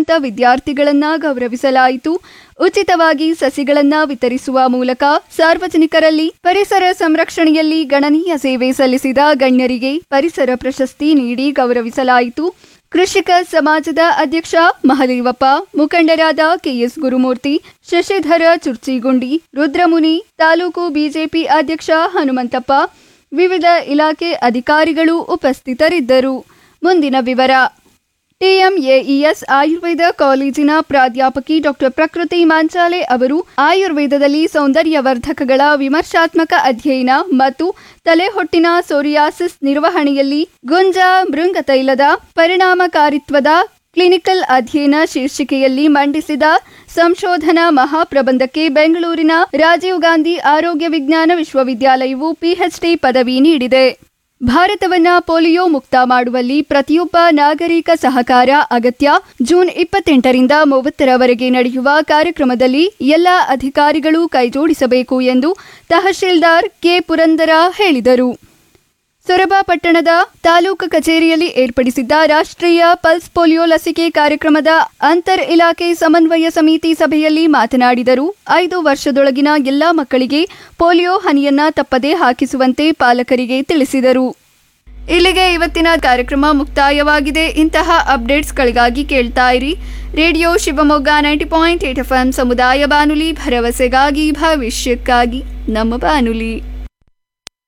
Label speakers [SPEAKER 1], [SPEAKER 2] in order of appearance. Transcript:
[SPEAKER 1] ನಿಷ್ಠಾವಂತ ವಿದ್ಯಾರ್ಥಿಗಳನ್ನ ಗೌರವಿಸಲಾಯಿತು ಉಚಿತವಾಗಿ ಸಸಿಗಳನ್ನ ವಿತರಿಸುವ ಮೂಲಕ ಸಾರ್ವಜನಿಕರಲ್ಲಿ ಪರಿಸರ ಸಂರಕ್ಷಣೆಯಲ್ಲಿ ಗಣನೀಯ ಸೇವೆ ಸಲ್ಲಿಸಿದ ಗಣ್ಯರಿಗೆ ಪರಿಸರ ಪ್ರಶಸ್ತಿ ನೀಡಿ ಗೌರವಿಸಲಾಯಿತು ಕೃಷಿಕ ಸಮಾಜದ ಅಧ್ಯಕ್ಷ ಮಹದೇವಪ್ಪ ಮುಖಂಡರಾದ ಕೆಎಸ್ ಗುರುಮೂರ್ತಿ ಶಶಿಧರ ಚುರ್ಚಿಗುಂಡಿ ರುದ್ರಮುನಿ ತಾಲೂಕು ಬಿಜೆಪಿ ಅಧ್ಯಕ್ಷ ಹನುಮಂತಪ್ಪ ವಿವಿಧ ಇಲಾಖೆ ಅಧಿಕಾರಿಗಳು ಉಪಸ್ಥಿತರಿದ್ದರು ಮುಂದಿನ ವಿವರ ಟಿಎಂಎಇಎಸ್ ಆಯುರ್ವೇದ ಕಾಲೇಜಿನ ಪ್ರಾಧ್ಯಾಪಕಿ ಡಾಕ್ಟರ್ ಪ್ರಕೃತಿ ಮಾಂಚಾಲೆ ಅವರು ಆಯುರ್ವೇದದಲ್ಲಿ ಸೌಂದರ್ಯವರ್ಧಕಗಳ ವಿಮರ್ಶಾತ್ಮಕ ಅಧ್ಯಯನ ಮತ್ತು ತಲೆಹೊಟ್ಟಿನ ಸೋರಿಯಾಸಿಸ್ ನಿರ್ವಹಣೆಯಲ್ಲಿ ಗುಂಜಾ ಮೃಂಗತೈಲದ ಪರಿಣಾಮಕಾರಿತ್ವದ ಕ್ಲಿನಿಕಲ್ ಅಧ್ಯಯನ ಶೀರ್ಷಿಕೆಯಲ್ಲಿ ಮಂಡಿಸಿದ ಸಂಶೋಧನಾ ಮಹಾಪ್ರಬಂಧಕ್ಕೆ ಬೆಂಗಳೂರಿನ ರಾಜೀವ್ ಗಾಂಧಿ ಆರೋಗ್ಯ ವಿಜ್ಞಾನ ವಿಶ್ವವಿದ್ಯಾಲಯವು ಪಿಎಚ್ಡಿ ಪದವಿ ನೀಡಿದೆ ಭಾರತವನ್ನ ಪೋಲಿಯೋ ಮುಕ್ತ ಮಾಡುವಲ್ಲಿ ಪ್ರತಿಯೊಬ್ಬ ನಾಗರಿಕ ಸಹಕಾರ ಅಗತ್ಯ ಜೂನ್ ಇಪ್ಪತ್ತೆಂಟರಿಂದ ಮೂವತ್ತರವರೆಗೆ ನಡೆಯುವ ಕಾರ್ಯಕ್ರಮದಲ್ಲಿ ಎಲ್ಲ ಅಧಿಕಾರಿಗಳು ಕೈಜೋಡಿಸಬೇಕು ಎಂದು ತಹಶೀಲ್ದಾರ್ ಕೆ ಪುರಂದರ ಹೇಳಿದರು ಸೊರಬ ಪಟ್ಟಣದ ತಾಲೂಕು ಕಚೇರಿಯಲ್ಲಿ ಏರ್ಪಡಿಸಿದ್ದ ರಾಷ್ಟ್ರೀಯ ಪಲ್ಸ್ ಪೋಲಿಯೋ ಲಸಿಕೆ ಕಾರ್ಯಕ್ರಮದ ಅಂತರ್ ಇಲಾಖೆ ಸಮನ್ವಯ ಸಮಿತಿ ಸಭೆಯಲ್ಲಿ ಮಾತನಾಡಿದರು ಐದು ವರ್ಷದೊಳಗಿನ ಎಲ್ಲಾ ಮಕ್ಕಳಿಗೆ ಪೋಲಿಯೋ ಹನಿಯನ್ನ ತಪ್ಪದೇ ಹಾಕಿಸುವಂತೆ ಪಾಲಕರಿಗೆ ತಿಳಿಸಿದರು ಇಲ್ಲಿಗೆ ಇವತ್ತಿನ ಕಾರ್ಯಕ್ರಮ ಮುಕ್ತಾಯವಾಗಿದೆ ಇಂತಹ ಅಪ್ಡೇಟ್ಸ್ಗಳಿಗಾಗಿ ಕೇಳ್ತಾ ಇರಿ radio Shivamogga ninety point eight F ಸಮುದಾಯ ಬಾನುಲಿ ಭರವಸೆಗಾಗಿ ಭವಿಷ್ಯಕ್ಕಾಗಿ ನಮ್ಮ ಬಾನುಲಿ